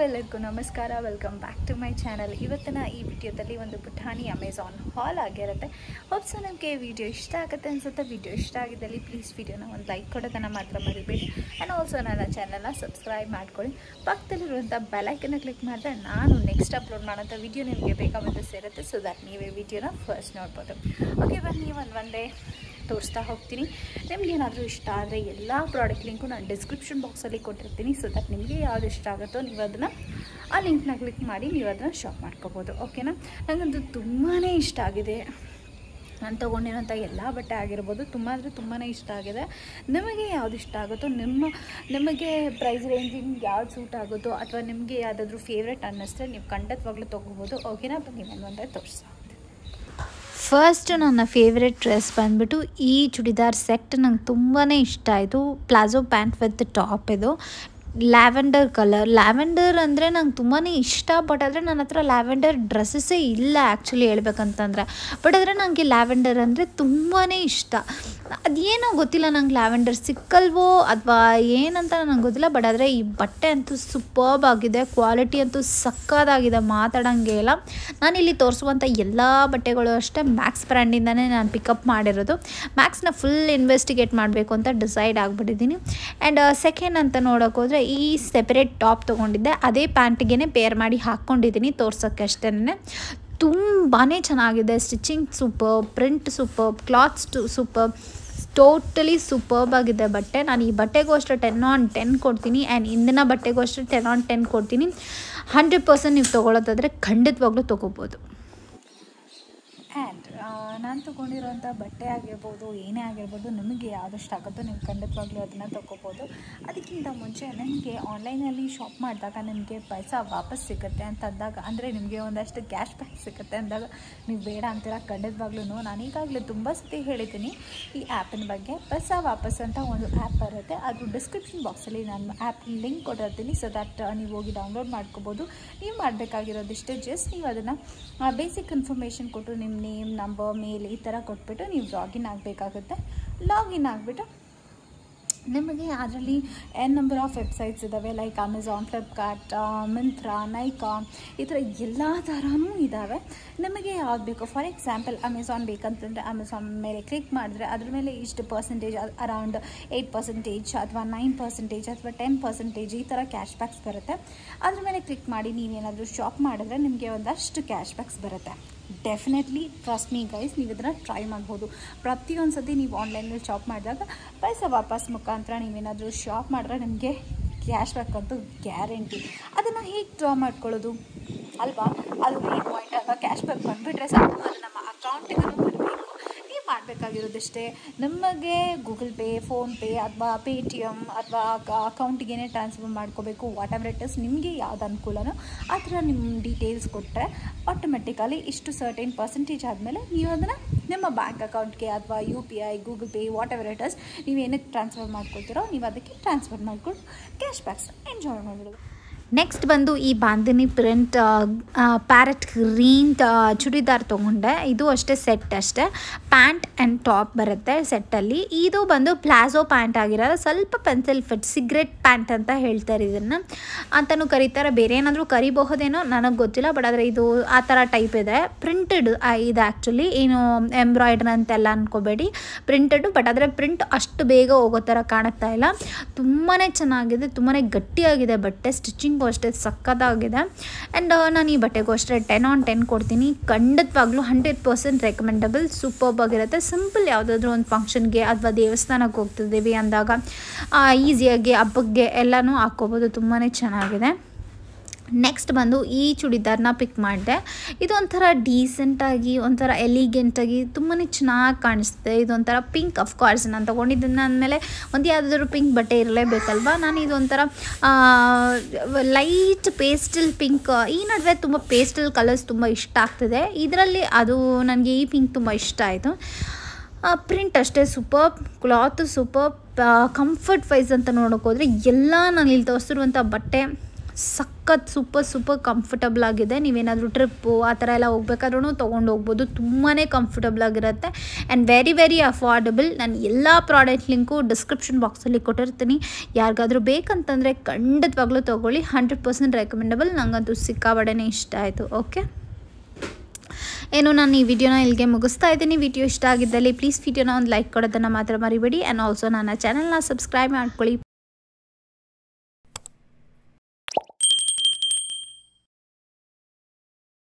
ಎಲ್ಲರಿಗೂ ನಮಸ್ಕಾರ welcome back to my channel ಇವತ್ತಿನ ಈ ವಿಡಿಯೋದಲ್ಲಿ ಒಂದು ಪುಟಾಣಿ ಅಮೆಝಾನ್ ಹಾಲ್ ಆಗಿರುತ್ತೆ ಹೋಪ್ಸು ನಿಮಗೆ ವಿಡಿಯೋ ಇಷ್ಟ ಆಗುತ್ತೆ ಅನ್ಸುತ್ತೆ ವಿಡಿಯೋ ಇಷ್ಟ ಆಗಿದ್ದಲ್ಲಿ ಪ್ಲೀಸ್ ವಿಡಿಯೋನ ಒಂದು ಲೈಕ್ ಕೊಡೋದನ್ನು ಮಾತ್ರ ಮರಿಬೇಡಿ ಆ್ಯಂಡ್ ಆಲ್ಸೋ ನನ್ನ ಚಾನಲ್ನ ಸಬ್ಸ್ಕ್ರೈಬ್ ಮಾಡ್ಕೊಳ್ಳಿ ಪಕ್ಕದಲ್ಲಿರುವಂಥ ಬೆಲೈಕನ್ನ ಕ್ಲಿಕ್ ಮಾಡಿದ್ರೆ ನಾನು ನೆಕ್ಸ್ಟ್ ಅಪ್ಲೋಡ್ ಮಾಡೋಂಥ ವಿಡಿಯೋ ನಿಮಗೆ ಬೇಕಾಗುತ್ತೆ ಸೇರುತ್ತೆ ಸೊ ದಟ್ ನೀವೇ ವಿಡಿಯೋನ ಫಸ್ಟ್ ನೋಡ್ಬೋದು ಓಕೆ ಬನ್ನಿ ಒಂದು ಒಂದೇ ತೋರಿಸ್ತಾ ಹೋಗ್ತೀನಿ ನಿಮ್ಗೆ ಏನಾದರೂ ಇಷ್ಟ ಆದರೆ ಎಲ್ಲ ಪ್ರಾಡಕ್ಟ್ ಲಿಂಕು ನಾನು ಡಿಸ್ಕ್ರಿಪ್ಷನ್ ಬಾಕ್ಸಲ್ಲಿ ಕೊಟ್ಟಿರ್ತೀನಿ ಸೊ ದಟ್ ನಿಮಗೆ ಯಾವ್ದು ಇಷ್ಟ ಆಗುತ್ತೋ ನೀವು ಅದನ್ನು ಆ ಲಿಂಕ್ನ ಕ್ಲಿಕ್ ಮಾಡಿ ನೀವು ಅದನ್ನು ಶಾಪ್ ಮಾಡ್ಕೋಬೋದು ಓಕೆನಾ ನನಗಂತೂ ತುಂಬಾ ಇಷ್ಟ ಆಗಿದೆ ನಾನು ತೊಗೊಂಡಿರೋಂಥ ಎಲ್ಲ ಬಟ್ಟೆ ಆಗಿರ್ಬೋದು ತುಂಬ ಅಂದರೆ ತುಂಬಾ ಇಷ್ಟ ಆಗಿದೆ ನಿಮಗೆ ಯಾವ್ದು ಇಷ್ಟ ಆಗುತ್ತೋ ನಿಮ್ಮ ನಿಮಗೆ ಪ್ರೈಸ್ ರೇಂಜ್ ನಿಮ್ಗೆ ಯಾವ್ದು ಸೂಟ್ ಆಗುತ್ತೋ ಅಥವಾ ನಿಮಗೆ ಯಾವುದಾದ್ರೂ ಫೇವ್ರೆಟ್ ಅನ್ನಿಸ್ರೆ ನೀವು ಖಂಡಿತವಾಗ್ಲೂ ತೊಗೋಬೋದು ಓಕೆನಾ ಬನ್ನಿ ಒಂದು ಒಂದೇ ತೋರಿಸ್ತಾ ಫಸ್ಟ್ ನನ್ನ ಫೇವ್ರೆಟ್ ಡ್ರೆಸ್ ಬಂದ್ಬಿಟ್ಟು ಈ ಚೂಡಿದಾರ್ ಸೆಟ್ ನಂಗೆ ತುಂಬಾ ಇಷ್ಟ ಆಯಿತು ಪ್ಲಾಜೋ ಪ್ಯಾಂಟ್ ವಿತ್ ಟಾಪ್ ಇದು ಲ್ಯಾವೆಂಡರ್ ಕಲರ್ ಲ್ಯಾವೆಂಡರ್ ಅಂದರೆ ನಂಗೆ ತುಂಬಾ ಇಷ್ಟ ಬಟ್ ಆದರೆ ನನ್ನ ಹತ್ರ ಲ್ಯಾವೆಂಡರ್ ಡ್ರೆಸ್ಸಸ್ಸೇ ಇಲ್ಲ ಆ್ಯಕ್ಚುಲಿ ಹೇಳ್ಬೇಕಂತಂದರೆ ಬಟ್ ಆದರೆ ನನಗೆ ಲ್ಯಾವೆಂಡರ್ ಅಂದರೆ ತುಂಬಾ ಇಷ್ಟ ಅದೇನೋ ಗೊತ್ತಿಲ್ಲ ನಂಗೆ ಲ್ಯಾವೆಂಡರ್ ಸಿಕ್ಕಲ್ವೋ ಅಥವಾ ಏನಂತ ನಂಗೆ ಗೊತ್ತಿಲ್ಲ ಬಟ್ ಆದರೆ ಈ ಬಟ್ಟೆ ಅಂತೂ ಸೂಪರ್ಬ್ ಆಗಿದೆ ಕ್ವಾಲಿಟಿ ಅಂತೂ ಸಕ್ಕದಾಗಿದೆ ಮಾತಾಡೋಂಗೆ ಇಲ್ಲ ನಾನಿಲ್ಲಿ ತೋರಿಸುವಂಥ ಎಲ್ಲ ಬಟ್ಟೆಗಳು ಅಷ್ಟೇ ಮ್ಯಾಕ್ಸ್ ಬ್ರ್ಯಾಂಡಿಂದನೇ ನಾನು ಪಿಕಪ್ ಮಾಡಿರೋದು ಮ್ಯಾಕ್ಸ್ನ ಫುಲ್ ಇನ್ವೆಸ್ಟಿಗೇಟ್ ಮಾಡಬೇಕು ಅಂತ ಡಿಸೈಡ್ ಆಗಿಬಿಟ್ಟಿದ್ದೀನಿ ಆ್ಯಂಡ್ ಸೆಕೆಂಡ್ ಅಂತ ನೋಡೋಕೆ ಹೋದರೆ ಈ ಸೆಪರೇಟ್ ಟಾಪ್ ತೊಗೊಂಡಿದ್ದೆ ಅದೇ ಪ್ಯಾಂಟಿಗೆ ಪೇರ್ ಮಾಡಿ ಹಾಕ್ಕೊಂಡಿದ್ದೀನಿ ತೋರ್ಸೋಕ್ಕೆ ಅಷ್ಟೇ ತುಂಬಾ ಚೆನ್ನಾಗಿದೆ stitching super print super clothes super totally superb ಆಗಿದೆ ಬಟ್ಟೆ ನಾನು ಈ ಬಟ್ಟೆಗೂ ಅಷ್ಟೇ ಟೆನ್ ಆನ್ ಟೆನ್ ಕೊಡ್ತೀನಿ ಆ್ಯಂಡ್ ಇಂದಿನ ಬಟ್ಟೆಗೂ ಅಷ್ಟೇ ಟೆನ್ ಆನ್ ಟೆನ್ ಕೊಡ್ತೀನಿ ಹಂಡ್ರೆಡ್ ಪರ್ಸೆಂಟ್ ನೀವು ತೊಗೊಳೋದಾದರೆ ಖಂಡಿತವಾಗ್ಲೂ ತೊಗೋಬೋದು ಆ್ಯಂಡ್ ನಾನು ತೊಗೊಂಡಿರೋಂಥ ಬಟ್ಟೆ ಆಗಿರ್ಬೋದು ಏನೇ ಆಗಿರ್ಬೋದು ನಿಮಗೆ ಯಾವ್ದಷ್ಟು ಆಗುತ್ತೋ ನೀವು ಖಂಡಿತವಾಗ್ಲೂ ಅದನ್ನು ತೊಗೋಬೋದು ಅದಕ್ಕಿಂತ ಮುಂಚೆ ನನಗೆ ಆನ್ಲೈನಲ್ಲಿ ಶಾಪ್ ಮಾಡಿದಾಗ ನಿಮಗೆ ಪೈಸಾ ವಾಪಸ್ ಸಿಗುತ್ತೆ ಅಂತ ಅಂದಾಗ ಅಂದರೆ ನಿಮಗೆ ಒಂದಷ್ಟು ಕ್ಯಾಶ್ ಬ್ಯಾಕ್ ಸಿಗುತ್ತೆ ಅಂದಾಗ ನೀವು ಬೇಡ ಅಂತೀರ ಖಂಡಿತವಾಗ್ಲೂ ನಾನು ಈಗಾಗಲೇ ತುಂಬ ಸತಿ ಹೇಳಿದ್ದೀನಿ ಈ ಆ್ಯಪಿನ ಬಗ್ಗೆ ಪೈಸಾ ವಾಪಸ್ ಅಂತ ಒಂದು ಆ್ಯಪ್ ಬರುತ್ತೆ ಅದು ಡಿಸ್ಕ್ರಿಪ್ಷನ್ ಬಾಕ್ಸಲ್ಲಿ ನಾನು ಆ್ಯಪ್ ಲಿಂಕ್ ಕೊಟ್ಟಿರ್ತೀನಿ ಸೊ ದಟ್ ನೀವು ಹೋಗಿ ಡೌನ್ಲೋಡ್ ಮಾಡ್ಕೋಬೋದು ನೀವು ಮಾಡಬೇಕಾಗಿರೋದಿಷ್ಟೇ ಜಸ್ಟ್ ನೀವು ಅದನ್ನು ಬೇಸಿಕ್ ಇನ್ಫಾರ್ಮೇಷನ್ ಕೊಟ್ಟು ನಿಮ್ಮ ನೇಮ್ ನಂಬರ್ ಮೇಲ್ ಈ ಥರ ಕೊಟ್ಬಿಟ್ಟು ನೀವು ಲಾಗಿನ್ ಆಗಬೇಕಾಗುತ್ತೆ ಲಾಗಿನ್ ಆಗಿಬಿಟ್ಟು ನಿಮಗೆ ಅದರಲ್ಲಿ ಎನ್ ನಂಬರ್ ಆಫ್ ವೆಬ್ಸೈಟ್ಸ್ ಇದ್ದಾವೆ like Amazon Flipkart Myntra Nykaa ಈ ಥರ ಎಲ್ಲ ಥರನೂ ಇದ್ದಾವೆ ನಿಮಗೆ ಯಾವ್ದು ಬೇಕು ಫಾರ್ ಎಕ್ಸಾಂಪಲ್ ಅಮೆಝಾನ್ ಬೇಕಂತಂದರೆ ಅಮೆಝಾನ್ ಮೇಲೆ ಕ್ಲಿಕ್ ಮಾಡಿದ್ರೆ ಅದ್ರ ಮೇಲೆ ಇಷ್ಟು ಪರ್ಸೆಂಟೇಜ್ ಅರೌಂಡ್ ಏಯ್ಟ್ ಪರ್ಸೆಂಟೇಜ್ ಅಥವಾ ನೈನ್ ಪರ್ಸೆಂಟೇಜ್ ಅಥವಾ ಟೆನ್ ಪರ್ಸೆಂಟೇಜ್ ಈ ಥರ ಕ್ಯಾಶ್ ಬ್ಯಾಕ್ಸ್ ಬರುತ್ತೆ ಅದ್ರ ಮೇಲೆ ಕ್ಲಿಕ್ ಮಾಡಿ ನೀವೇನಾದರೂ ಶಾಪ್ ಮಾಡಿದ್ರೆ ನಿಮಗೆ ಒಂದಷ್ಟು ಕ್ಯಾಶ್ ಬ್ಯಾಕ್ಸ್ ಬರುತ್ತೆ ಡೆಫಿನೆಟ್ಲಿ ಟ್ರಸ್ಟ್ ಮೀ ಗೈಸ್ ನೀವು ಇದನ್ನು ಟ್ರೈ ಮಾಡ್ಬೋದು ಪ್ರತಿಯೊಂದು ಸತಿ ನೀವು ಆನ್ಲೈನಲ್ಲಿ ಶಾಪ್ ಮಾಡಿದಾಗ ಪೈಸಾ ವಾಪಸ್ ಮುಖಾಂತರ ನೀವೇನಾದರೂ ಶಾಪ್ ಮಾಡಿದ್ರೆ ನಿಮಗೆ ಕ್ಯಾಶ್ ಬ್ಯಾಕ್ ಅಂತೂ ಗ್ಯಾರಂಟಿ ಅದನ್ನು ಹೇಗೆ ಡ್ರಾ ಮಾಡ್ಕೊಳ್ಳೋದು ಅಲ್ವಾ ಅದು ಮೇನ್ ಪಾಯಿಂಟ್ ಅಲ್ವಾ ಕ್ಯಾಶ್ ಬ್ಯಾಕ್ ಬಂದುಬಿಟ್ರೆ ಸಾಕು ಅದು ನಮ್ಮ ಅಕೌಂಟಿಗೂ ಬರಬೇಕು ನೀವು ಮಾಡಬೇಕಾಗಿರೋದಷ್ಟೇ ನಮಗೆ ಗೂಗಲ್ ಪೇ ಫೋನ್ಪೇ ಅಥವಾ ಪೇ ಟಿ ಎಮ್ ಅಥವಾ ಅಕೌಂಟಿಗೆ ಟ್ರಾನ್ಸ್ಫರ್ ಮಾಡ್ಕೋಬೇಕು ವಾಟ್ ಎವರ್ ಇಟ್ ಇಸ್ ನಿಮಗೆ ಯಾವ್ದು ಅನುಕೂಲನೋ ಆ ಥರ ನಿಮ್ಮ ಡೀಟೇಲ್ಸ್ ಕೊಟ್ಟರೆ ಆಟೋಮೆಟಿಕಲಿ ಇಷ್ಟು ಸರ್ಟೈನ್ ಪರ್ಸೆಂಟೇಜ್ ಆದಮೇಲೆ ನೀವು ಅದನ್ನು ನಿಮ್ಮ ಬ್ಯಾಂಕ್ ಅಕೌಂಟ್ಗೆ ಅಥವಾ U P I Google Pay whatever it is ನೀವು ಏನಕ್ಕೆ ಟ್ರಾನ್ಸ್ಫರ್ ಮಾಡ್ಕೊಳ್ತೀರೋ ನೀವು ಅದಕ್ಕೆ ಟ್ರಾನ್ಸ್ಫರ್ ಮಾಡಿಕೊಂಡು ಕ್ಯಾಶ್ ಬ್ಯಾಕ್ಸ್ ಎಂಜಾಯ್ ಮಾಡಿಬಿಡೋದು ನೆಕ್ಸ್ಟ್ ಬಂದು ಈ bandhani print parrot green churidar ತೊಗೊಂಡೆ ಇದು ಅಷ್ಟೇ ಸೆಟ್ ಅಷ್ಟೇ ಪ್ಯಾಂಟ್ ಆ್ಯಂಡ್ ಟಾಪ್ ಬರುತ್ತೆ ಸೆಟ್ಟಲ್ಲಿ ಇದು ಬಂದು ಪ್ಲಾಜೋ ಪ್ಯಾಂಟ್ ಆಗಿರೋದು ಸ್ವಲ್ಪ ಪೆನ್ಸಿಲ್ ಫಿಟ್ ಸಿಗ್ರೆಟ್ ಪ್ಯಾಂಟ್ ಅಂತ ಹೇಳ್ತಾರೆ ಇದನ್ನು ಅಂತಲೂ ಕರೀತಾರೆ ಬೇರೆ ಏನಾದರೂ ಕರಿಬಹುದೇನೋ ನನಗೆ ಗೊತ್ತಿಲ್ಲ ಬಟ್ ಆದರೆ ಇದು ಆ ಥರ ಟೈಪ್ ಇದೆ ಪ್ರಿಂಟೆಡ್ ಇದು ಆ್ಯಕ್ಚುಲಿ ಏನು ಎಂಬ್ರಾಯ್ಡ್ರ್ ಅಂತೆಲ್ಲ ಅನ್ಕೋಬೇಡಿ ಪ್ರಿಂಟೆಡು ಬಟ್ ಆದರೆ ಪ್ರಿಂಟ್ ಅಷ್ಟು ಬೇಗ ಹೋಗೋ ಥರ ಕಾಣುತ್ತಾ ಇಲ್ಲ ತುಂಬಾ ಚೆನ್ನಾಗಿದೆ ತುಂಬಾ ಗಟ್ಟಿಯಾಗಿದೆ ಬಟ್ಟೆ ಸ್ಟಿಚಿಂಗ್ ಅಷ್ಟೇ ಸಕ್ಕತ್ತಾಗಿದೆ ಆ್ಯಂಡ್ ನಾನು ಈ ಬಟ್ಟೆಗೂ ಅಷ್ಟೇ ಟೆನ್ ಆನ್ ಟೆನ್ ಕೊಡ್ತೀನಿ ಖಂಡಿತವಾಗ್ಲೂ ಹಂಡ್ರೆಡ್ ಪರ್ಸೆಂಟ್ ರೆಕಮೆಂಡಬಲ್ ಸೂಪರ್ಬ್ ಆಗಿರುತ್ತೆ ಸಿಂಪಲ್ ಯಾವುದಾದ್ರೂ ಒಂದು ಫಂಕ್ಷನ್ಗೆ ಅಥವಾ ದೇವಸ್ಥಾನಕ್ಕೆ ಹೋಗ್ತಿದ್ದೀವಿ ಅಂದಾಗ ಈಸಿಯಾಗಿ ಹಬ್ಬಕ್ಕೆ ಎಲ್ಲನೂ ಹಾಕ್ಕೋಬೋದು ತುಂಬಾ ಚೆನ್ನಾಗಿದೆ ನೆಕ್ಸ್ಟ್ ಬಂದು ಈ ಚೂಡಿದಾರ್ನ ಪಿಕ್ ಮಾಡಿದೆ ಇದು ಒಂಥರ ಡೀಸೆಂಟಾಗಿ ಒಂಥರ ಎಲಿಗೆಂಟಾಗಿ ತುಂಬಾ ಚೆನ್ನಾಗಿ ಕಾಣಿಸುತ್ತೆ ಇದೊಂಥರ ಪಿಂಕ್ ಅಫ್ಕೋರ್ಸ್ ನಾನು ತೊಗೊಂಡಿದ್ದನ್ನು ಅಂದಮೇಲೆ ಒಂದು ಯಾವುದಾದ್ರೂ ಪಿಂಕ್ ಬಟ್ಟೆ ಇರಲೇಬೇಕಲ್ವ ನಾನು ಇದೊಂಥರ ಲೈಟ್ ಪೇಸ್ಟಲ್ ಪಿಂಕ್ ಈ ನಡುವೆ ತುಂಬ ಪೇಸ್ಟಲ್ ಕಲರ್ಸ್ ತುಂಬ ಇಷ್ಟ ಆಗ್ತಿದೆ ಇದರಲ್ಲಿ ಅದು ನನಗೆ ಈ ಪಿಂಕ್ ತುಂಬ ಇಷ್ಟ ಆಯಿತು ಪ್ರಿಂಟ್ ಅಷ್ಟೇ super cloth super comfort wise ಅಂತ ನೋಡೋಕೆ ಹೋದರೆ ಎಲ್ಲ ನಾನು ಇಲ್ಲಿ ತೋರಿಸಿರುವಂಥ ಬಟ್ಟೆ ಸಕ್ಕ ಸಖತ್ ಸೂಪರ್ ಸೂಪರ್ ಕಂಫರ್ಟಬಲ್ ಆಗಿದೆ ನೀವೇನಾದರೂ ಟ್ರಿಪ್ಪು ಆ ಥರ ಎಲ್ಲ ಹೋಗ್ಬೇಕಾದ್ರೂ ತೊಗೊಂಡು ಹೋಗ್ಬೋದು ತುಂಬಾ ಕಂಫರ್ಟಬಲ್ ಆಗಿರುತ್ತೆ ಆ್ಯಂಡ್ ವೆರಿ ವೆರಿ ಅಫೋರ್ಡಬಲ್ ನಾನು ಎಲ್ಲ ಪ್ರಾಡಕ್ಟ್ ಲಿಂಕು ಡಿಸ್ಕ್ರಿಪ್ಷನ್ ಬಾಕ್ಸಲ್ಲಿ ಕೊಟ್ಟಿರ್ತೀನಿ ಯಾರಿಗಾದ್ರೂ ಬೇಕಂತಂದರೆ ಖಂಡಿತವಾಗ್ಲೂ ತೊಗೊಳ್ಳಿ ಹಂಡ್ರೆಡ್ ಪರ್ಸೆಂಟ್ ರೆಕಮೆಂಡಬಲ್ ನನಗಂತೂ ಸಿಕ್ಕಾಬಡೆನೇ ಇಷ್ಟ ಆಯಿತು ಓಕೆ ಏನು ನಾನು ಈ ವಿಡಿಯೋನ ಇಲ್ಲಿಗೆ ಮುಗಿಸ್ತಾ ಇದ್ದೀನಿ ವಿಡಿಯೋ ಇಷ್ಟ ಆಗಿದ್ದಲ್ಲಿ ಪ್ಲೀಸ್ ವಿಡಿಯೋನ ಒಂದು ಲೈಕ್ ಕೊಡೋದನ್ನು ಮಾತ್ರ ಮರಿಬೇಡಿ ಆ್ಯಂಡ್ ಆಲ್ಸೋ ನನ್ನ ಚಾನಲ್ನ ಸಬ್ಸ್ಕ್ರೈಬ್ ಮಾಡ್ಕೊಳ್ಳಿ